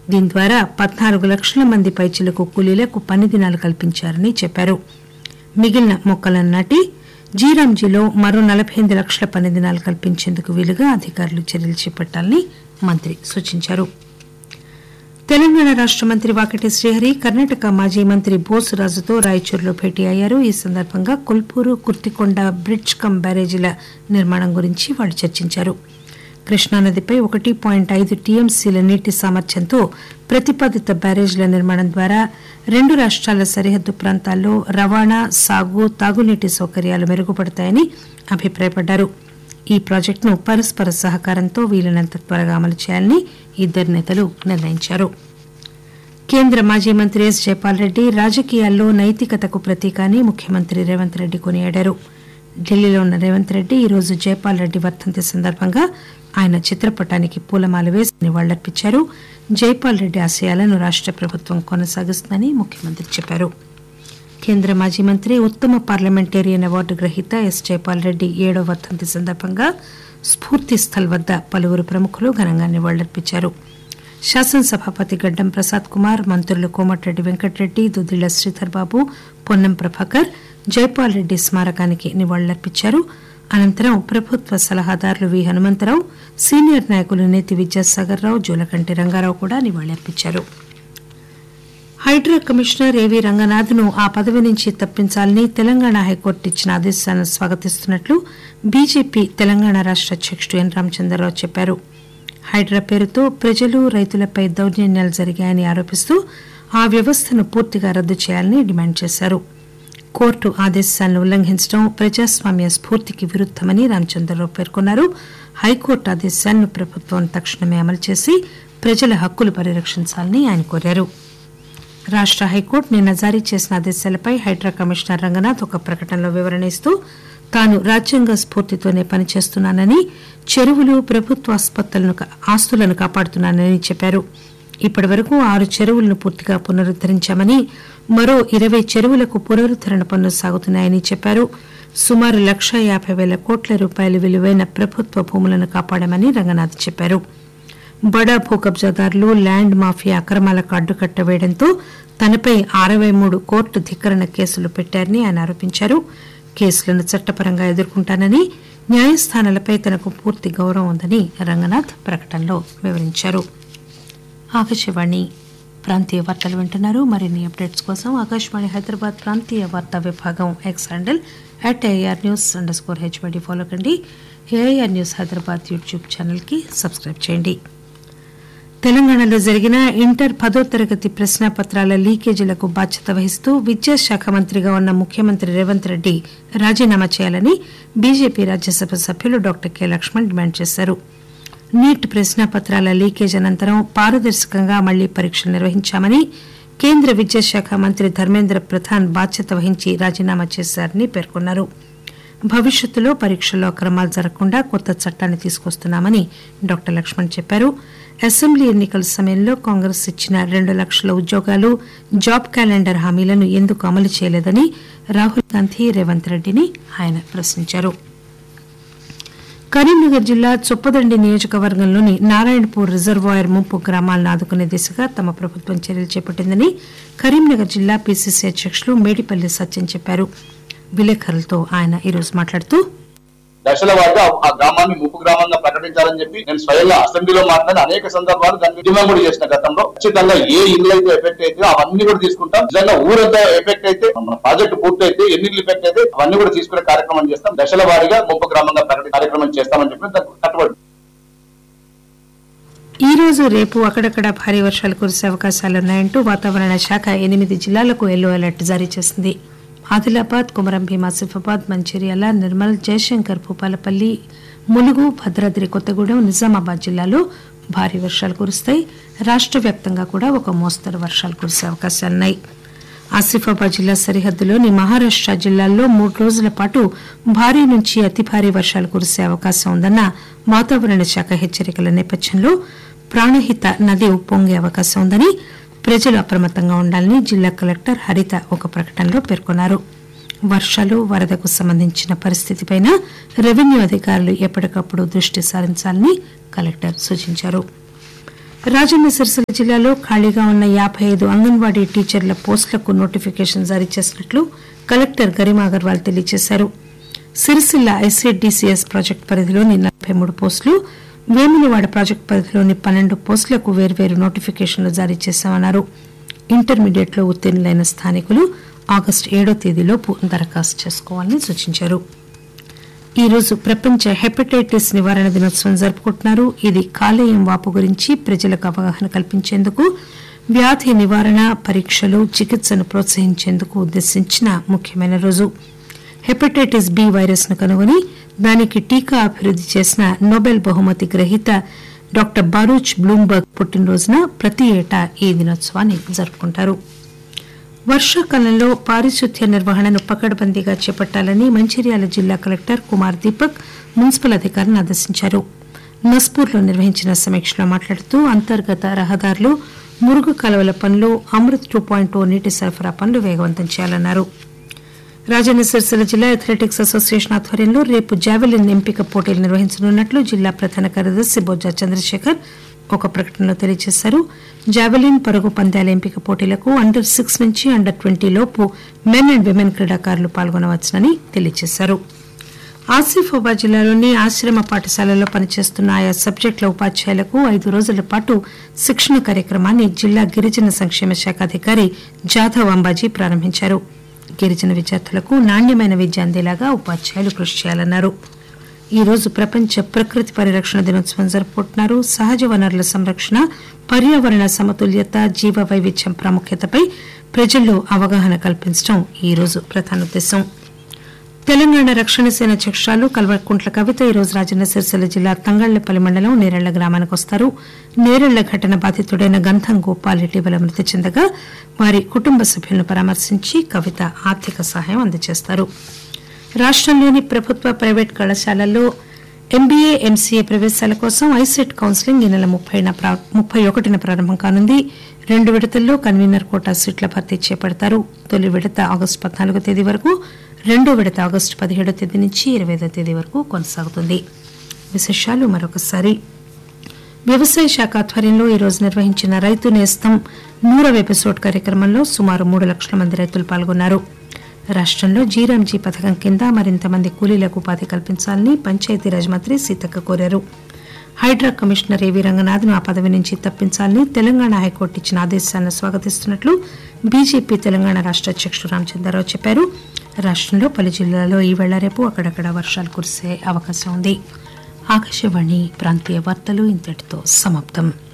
దీని ద్వారా పద్నాలుగు లక్షల మంది పైచిలకు కూలీలకు పని దినాలు కల్పించారని చెప్పారు మిగిలిన మొక్కలను నాటి జీరాంజీలో మరో నలభై ఎనిమిది లక్షల పని దినాలు కల్పించేందుకు వీలుగా అధికారులు చర్యలు చేపట్టాలని మంత్రి సూచించారు తెలంగాణ రాష్ట మంత్రి వాకటి శ్రీహరి కర్ణాటక మాజీ మంత్రి బోసురాజుతో రాయచూరులో భేటీ అయ్యారు ఈ సందర్భంగా కొల్పూరు కుర్తికొండ బ్రిడ్జ్ కమ్ బ్యారేజీల నిర్మాణం గురించి వాళ్ళు చర్చించారు కృష్ణానదిపై ఒకటి పాయింట్ ఐదు టీఎంసీల నీటి సామర్థ్యంతో ప్రతిపాదిత బ్యారేజీల నిర్మాణం ద్వారా రెండు రాష్ట్రాల సరిహద్దు ప్రాంతాల్లో రవాణా సాగు తాగునీటి సౌకర్యాలు మెరుగుపడతాయని అభిప్రాయపడ్డారు ఈ ప్రాజెక్టును పరస్పర సహకారంతో వీలైనంత త్వరగా అమలు చేయాలని ఇద్దరు నేతలు నిర్ణయించారు కేంద్ర మాజీ మంత్రి ఎస్ జైపాల్ రెడ్డి రాజకీయాల్లో నైతికతకు ప్రతీక అని ముఖ్యమంత్రి రేవంత్ రెడ్డి కొనియాడారు ఢిల్లీలో ఉన్న రేవంత్ రెడ్డి ఈరోజు జైపాల్ రెడ్డి వర్ధంతి సందర్భంగా ఆయన చిత్రపటానికి పూలమాల వేసి నివాళులర్పించారు జైపాల్ రెడ్డి ఆశయాలను రాష్ట ప్రభుత్వం కొనసాగిస్తుందని ముఖ్యమంత్రి చెప్పారు కేంద్ర మాజీ మంత్రి ఉత్తమ పార్లమెంటేరియన్ అవార్డు గ్రహీత ఎస్ జైపాల్ రెడ్డి ఏడో వర్ధంతి సందర్భంగా స్ఫూర్తి స్థల్ వద్ద పలువురు ప్రముఖులు ఘనంగా నివాళులర్పించారు శాసనసభాపతి గడ్డం ప్రసాద్ కుమార్ మంత్రులు కోమటిరెడ్డి వెంకటరెడ్డి దుద్దిళ్ల శ్రీధర్ బాబు పొన్నం ప్రభాకర్ జైపాల్ రెడ్డి స్మారకానికి నివాళులర్పించారు అనంతరం ప్రభుత్వ సలహాదారులు వి హనుమంతరావు సీనియర్ నాయకులు నేతి విద్యాసాగర్ రావు జూలకంటి రంగారావు కూడా నివాళులర్పించారు హైడ్రా కమిషనర్ ఏవీ రంగనాథ్ ను ఆ పదవి నుంచి తప్పించాలని తెలంగాణ హైకోర్టు ఇచ్చిన ఆదేశాలను స్వాగతిస్తున్నట్లు బీజేపీ తెలంగాణ రాష్ట అధ్యకుడు ఎన్ రామచంద్రరావు చెప్పారు హైడ్రా పేరుతో ప్రజలు రైతులపై దౌర్జన్యాలు జరిగాయని ఆరోపిస్తూ ఆ వ్యవస్థను పూర్తిగా రద్దు చేయాలని డిమాండ్ చేశారు కోర్టు ఆదేశాలను ఉల్లంఘించడం ప్రజాస్వామ్య స్ఫూర్తికి విరుద్దమని రామచంద్రరావు పేర్కొన్నారు హైకోర్టు ఆదేశాలను ప్రభుత్వం తక్షణమే అమలు చేసి ప్రజల హక్కులు పరిరక్షించాలని ఆయన కోరారు రాష్ట హైకోర్టు నిన్న జారీ చేసిన ఆదేశాలపై హైడ్రా కమిషనర్ రంగనాథ్ ఒక ప్రకటనలో వివరణ ఇస్తూ తాను రాజ్యాంగ స్ఫూర్తితోనే పనిచేస్తున్నానని చెరువులు ప్రభుత్వ ఆసుపత్రులను ఆస్తులను కాపాడుతున్నానని చెప్పారు ఇప్పటి వరకు ఆరు చెరువులను పూర్తిగా పునరుద్దరించామని మరో ఇరవై చెరువులకు పునరుద్దరణ పనులు సాగుతున్నాయని చెప్పారు సుమారు లక్ష యాభై పేల కోట్ల రూపాయల విలువైన ప్రభుత్వ భూములను కాపాడామని రంగనాథ్ చెప్పారు బడా భూ కబ్జాదారులు ల్యాండ్ మాఫియా అక్రమాలకు అడ్డుకట్ట వేయడంతో తనపై అరవై మూడు కోర్టు ధిక్కరణ కేసులు పెట్టారని ఆయన ఆరోపించారు కేసులను చట్టపరంగా ఎదుర్కొంటానని న్యాయస్థానాలపై తనకు పూర్తి గౌరవం ఉందని రంగనాథ్ ప్రకటనలో వివరించారు ఆకాశవాణి ప్రాంతీయ వార్తలు వింటున్నారు మరిన్ని అప్డేట్స్ కోసం ఆకాశవాణి హైదరాబాద్ ప్రాంతీయ వార్తా విభాగం X handle at AR news under score HYD follow కండి ఏఐఆర్ న్యూస్ హైదరాబాద్ యూట్యూబ్ ఛానల్కి సబ్స్క్రైబ్ చేయండి తెలంగాణలో జరిగిన ఇంటర్ పదో తరగతి ప్రశ్నాపత్రాల లీకేజీలకు బాధ్యత వహిస్తూ విద్యాశాఖ మంత్రిగా ఉన్న ముఖ్యమంత్రి రేవంత్ రెడ్డి రాజీనామా చేయాలని బీజేపీ రాజ్యసభ సభ్యులు డాక్టర్ కె లక్ష్మణ్ డిమాండ్ చేశారు నీట్ ప్రశ్నాపత్రాల లీకేజ్ అనంతరం పారదర్శకంగా మళ్లీ పరీక్షలు నిర్వహించామని కేంద్ర విద్యాశాఖ మంత్రి ధర్మేంద్ర ప్రధాన్ బాధ్యత వహించి రాజీనామా చేశారని పేర్కొన్నారు భవిష్యత్తులో పరీక్షల్లో అక్రమాలు జరగకుండా కొత్త చట్టాన్ని తీసుకొస్తున్నామని డాక్టర్ లక్ష్మణ్ చెప్పారు అసెంబ్లీ ఎన్నికల సమయంలో కాంగ్రెస్ ఇచ్చిన రెండు లక్షల ఉద్యోగాలు జాబ్ క్యాలెండర్ హామీలను ఎందుకు అమలు చేయలేదని రాహుల్ గాంధీ రేవంత్ రెడ్డిని ఆయన ప్రశ్నించారు కరీంనగర్ జిల్లా చొప్పదండి నియోజకవర్గంలోని నారాయణపూర్ రిజర్వాయర్ ముంపు గ్రామాలను ఆదుకునే దిశగా తమ ప్రభుత్వం చర్యలు చేపట్టిందని కరీంనగర్ జిల్లా పీసీసీ అధ్యకులు మేడిపల్లి సత్యం చెప్పారు విలేకరులతో ఆయన ఈరోజు మాట్లాడుతూ దశల వారిగా ఆ గ్రామాన్ని ముప్పు గ్రామంగా ప్రకటించాలని చెప్పి నేను స్వయంగా అసెంబ్లీలో మాట్లాడి అనేక సందర్భాలు దాన్ని డిమాండ్ కూడా చేసిన గతంలో ఖచ్చితంగా ఏ ఇల్లు అయితే ఎఫెక్ట్ అయితే అవన్నీ కూడా తీసుకుంటాం నిజంగా ఊరంతా ఎఫెక్ట్ అయితే మన ప్రాజెక్ట్ పూర్తి అయితే ఎన్ని ఇల్లు ఎఫెక్ట్ అయితే అవన్నీ కూడా తీసుకునే కార్యక్రమం చేస్తాం దశల వారీగా ముప్పు గ్రామంగా ప్రకటి కార్యక్రమం చేస్తామని చెప్పి దానికి కట్టుబడి ఈ రోజు రేపు అక్కడక్కడ భారీ వర్షాలు కురిసే అవకాశాలున్నాయంటూ వాతావరణ శాఖ ఎనిమిది జిల్లాలకు ఎల్లో అలర్ట్ జారీ చేసింది ఆదిలాబాద్ కుమరం భీం ఆసిఫాబాద్ మంచిర్యాల నిర్మల్ జయశంకర్ భూపాలపల్లి ములుగు భద్రాద్రి కొత్తగూడెం నిజామాబాద్ జిల్లాలో భారీ వర్షాలు కురుస్తాయి రాష్ట్ర వ్యాప్తంగా కూడా ఒక మోస్తరు వర్షాలు కురిసే అవకాశాలున్నాయి ఆసిఫాబాద్ జిల్లా సరిహద్దులోని మహారాష్ట్ర జిల్లాల్లో మూడు రోజుల పాటు భారీ నుంచి అతి భారీ వర్షాలు కురిసే అవకాశం ఉందన్న వాతావరణ శాఖ హెచ్చరికల నేపథ్యంలో ప్రాణహిత నది ఉప్పొంగే అవకాశం ఉందని ప్రజలు అప్రమత్తంగా ఉండాలని జిల్లా కలెక్టర్ హరిత ఒక ప్రకటనలో పేర్కొన్నారు వర్షాలు వరదకు సంబంధించిన పరిస్థితిపై రెవెన్యూ అధికారులు ఎప్పటికప్పుడు దృష్టి సారించాలని కలెక్టర్ సూచించారు రాజన్న సిరిసిల్ల జిల్లాలో ఖాళీగా ఉన్న యాబై ఐదు అంగన్వాడీ టీచర్ల పోస్టులకు నోటిఫికేషన్ జారీ చేసినట్లు కలెక్టర్ గరిమా అగర్వాల్ తెలియజేశారు సిరిసిల్ల ఐసీడీసీఎస్ ప్రాజెక్టు పరిధిలోని నలబై మూడు పోస్టులు వేములవాడ ప్రాజెక్టు పరిధిలోని పన్నెండు పోస్టులకు వేర్వేరు నోటిఫికేషన్లు జారీ చేశామన్నారు ఇంటర్మీడియట్లో ఉత్తీర్ణులైన స్థానికులు ఆగస్టు ఏడో తేదీలోపు దరఖాస్తు చేసుకోవాలని సూచించారు ఈ రోజు ప్రపంచ హెపటైటిస్ నివారణ దినోత్సవం జరుపుకుంటున్నారు ఇది కాలేయం వాపు గురించి ప్రజలకు అవగాహన కల్పించేందుకు వ్యాధి నివారణ పరీక్షలు చికిత్సను ప్రోత్సహించేందుకు ఉద్దేశించిన ముఖ్యమైన రోజు హెపటైటిస్ బి వైరస్ ను కనుగొని దానికి టీకా అభివృద్ది చేసిన నోబెల్ బహుమతి గ్రహీత డాక్టర్ బారూచ్ బ్లూంబర్గ్ పుట్టినరోజున ప్రతి ఏటా ఈ దినోత్సవాన్ని జరుపుకుంటారు వర్షాకాలంలో పారిశుద్ధ్య నిర్వహణను పకడ్బందీగా చేపట్టాలని మంచిర్యాల జిల్లా కలెక్టర్ కుమార్ దీపక్ మున్సిపల్ అధికారులను ఆదేశించారు నస్పూర్లో నిర్వహించిన సమీక్షలో మాట్లాడుతూ అంతర్గత రహదారులు మురుగు కాలువల పనులు అమృత్ టూ పాయింట్ నీటి సరఫరా పనులు వేగవంతం చేయాలన్నారు రాజన్న సిరిసిల్ల జిల్లా అథ్లెటిక్స్ అసోసియేషన్ ఆధ్వర్యంలో రేపు జావెలిన్ ఎంపిక పోటీలు నిర్వహించనున్నట్లు జిల్లా ప్రధాన కార్యదర్శి బొజ్జా చంద్రశేఖర్ ఒక ప్రకటనలో తెలియజేశారు జావెలిన్ పరుగు పందాల ఎంపిక పోటీలకు అండర్ సిక్స్ నుంచి అండర్ ట్వంటీ లోపు మెన్ అండ్ విమెన్ క్రీడాకారులు పాల్గొనవచ్చునని తెలియజేశారు ఆసిఫాబాద్ జిల్లాలోని ఆశ్రమ పాఠశాలలో పనిచేస్తున్న ఆయా సబ్జెక్టుల ఉపాధ్యాయులకు ఐదు రోజుల పాటు శిక్షణ కార్యక్రమాన్ని జిల్లా గిరిజన సంక్షేమ శాఖ అధికారి జాధవ్ అంబాజీ ప్రారంభించారు గిరిజన విద్యార్థులకు నాణ్యమైన విద్య అందేలాగా ఉపాధ్యాయులు కృషి చేయాలన్నారు ఈ రోజు ప్రపంచ ప్రకృతి పరిరక్షణ దినోత్సవం జరుపుకుంటున్నారు సహజ వనరుల సంరక్షణ పర్యావరణ సమతుల్యత జీవ వైవిధ్యం ప్రాముఖ్యతపై ప్రజల్లో అవగాహన కల్పించడం ఈ రోజు ప్రధాన ఉద్దేశం తెలంగాణ రక్షణ సేన అధ్యక్షురాలు కల్వకుంట్ల కవిత ఈ రోజు రాజన్న సిరిసిల్ల జిల్లా తంగళ్లపల్లి మండలం నేరెళ్ల గ్రామానికి వస్తారు నేరెళ్ల ఘటన బాధితుడైన గంధం గోపాల్ ఇటీవల మృతి చెందగా వారి కుటుంబ సభ్యులను పరామర్శించి కవిత ఆర్థిక సహాయం అందజేస్తారు రాష్టంలోని ప్రభుత్వ ప్రైవేట్ కళాశాలల్లో ఎంబీఏ ఎంసీఏ ప్రవేశాల కోసం ఐసెట్ కౌన్సిలింగ్ ఈ నెల ముప్పై ఒకటిన ప్రారంభం కానుంది రెండు విడతల్లో కన్వీనర్ కోటా సీట్ల భర్తీ చేపడతారు తొలి విడత ఆగస్టు పద్నాలుగో తేదీ వరకు రెండో విడత ఆగస్టు పదిహేడో తేదీ నుంచి ఇరవై తేదీ వరకు కొనసాగుతుంది విశేషాలు మరొకసారి వ్యవసాయ శాఖ ఆధ్వర్యంలో ఈ రోజు నిర్వహించిన రైతు నేస్తం నూరవ ఎపిసోడ్ కార్యక్రమంలో సుమారు మూడు లక్షల మంది రైతులు పాల్గొన్నారు రాష్టంలో జీరాంజీ పథకం కింద మరింత మంది కూలీలకు ఉపాధి కల్పించాలని పంచాయతీరాజ్ మంత్రి సీతక్క కోరారు హైడ్రా కమిషనర్ ఏవీ రంగనాథ్ను ఆ పదవి నుంచి తప్పించాలని తెలంగాణ హైకోర్టు ఇచ్చిన ఆదేశాలను స్వాగతిస్తున్నట్లు బీజేపీ తెలంగాణ రాష్ట అధ్యక్షుడు రామచంద్రరావు చెప్పారు రాష్టంలో పలు జిల్లాల్లో ఈ వేళ రేపు అక్కడక్కడ వర్షాలు కురిసే అవకాశం ఉంది ఆకాశవాణి ప్రాంతీయ వార్తలు ఇంతటితో సమాప్తం